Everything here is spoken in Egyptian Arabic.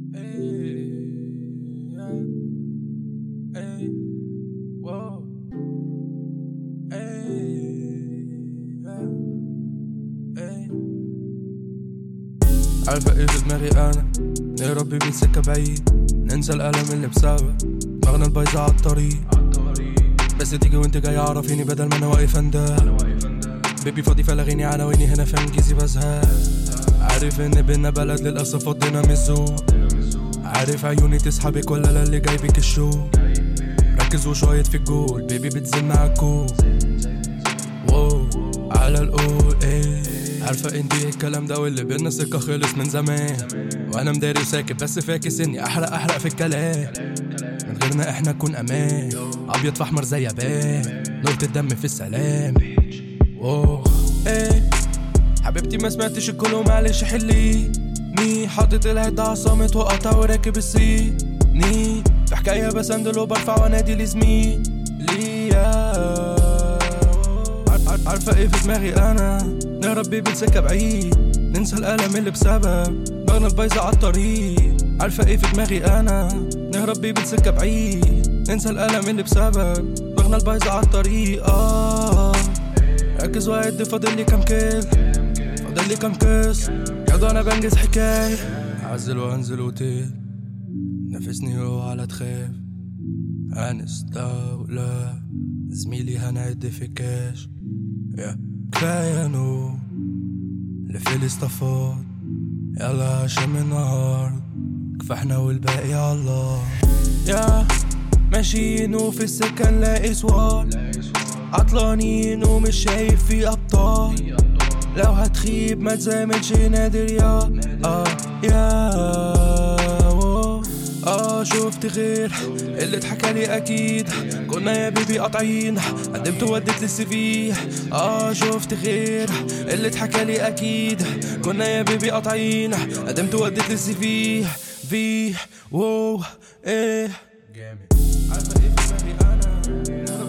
عارفة ايه في دماغي انا نهرب بيه سكة بعيد ننسى الألم اللي بسبب دماغنا البايظة عالطريق بس تيجي وانت جاي عرفيني بدل ما انا واقف اندى بيبي فاضي فلاغيني عناويني هنا في انجليزي بزهق عارف ان بينا بلد للاسف فضينا من الذوق عارف عيوني تسحبك ولا لا اللي جايبك الشوق ركز وشايط في الجول بيبي بتزن على الكول واو على القول ايه عارفة انتي ايه الكلام ده واللي بينا سكة خلص من زمان وانا مداري وساكت بس فاكس اني احرق احرق في الكلام من غيرنا احنا نكون امان ابيض في احمر زي يابان نقطة الدم في السلام اوه ايه حبيبتي ما سمعتش الكل معلش حلي مي حاطط الهيد على صامت وقطع وراكب السي ني في حكاية بسندل وبرفع وانادي لزميلي ليا عارفة ايه في دماغي انا نهرب بيه بالسكة بعيد ننسى الألم اللي بسبب دماغنا البايظة عالطريق عارفة ايه في دماغي انا نهرب بيه بالسكة بعيد ننسى الألم اللي بسبب دماغنا البايظة عالطريق آه ركز وعد فاضل لي كام كيل فاضل لي كام كيس يا انا بنجز حكاية اعزل وانزل اوتيل نفسني هو على تخاف هنستولى زميلي هنعد في كاش يا كفاية نوم لفيل اصطفاد يلا عشان من النهار كفاحنا والباقي على الله يا ماشيين وفي السكة نلاقي سوار عطلانين ومش شايف في أبطال لو هتخيب ما تزاملش نادر يا اه يا واو. اه شفت غير اللي اتحكى لي اكيد كنا يا بيبي قاطعين قدمت ووديت للسي في اه شفت غير اللي اتحكى لي اكيد كنا يا بيبي قاطعين قدمت ووديت للسي في في واو ايه جامد عارفه ايه في دماغي انا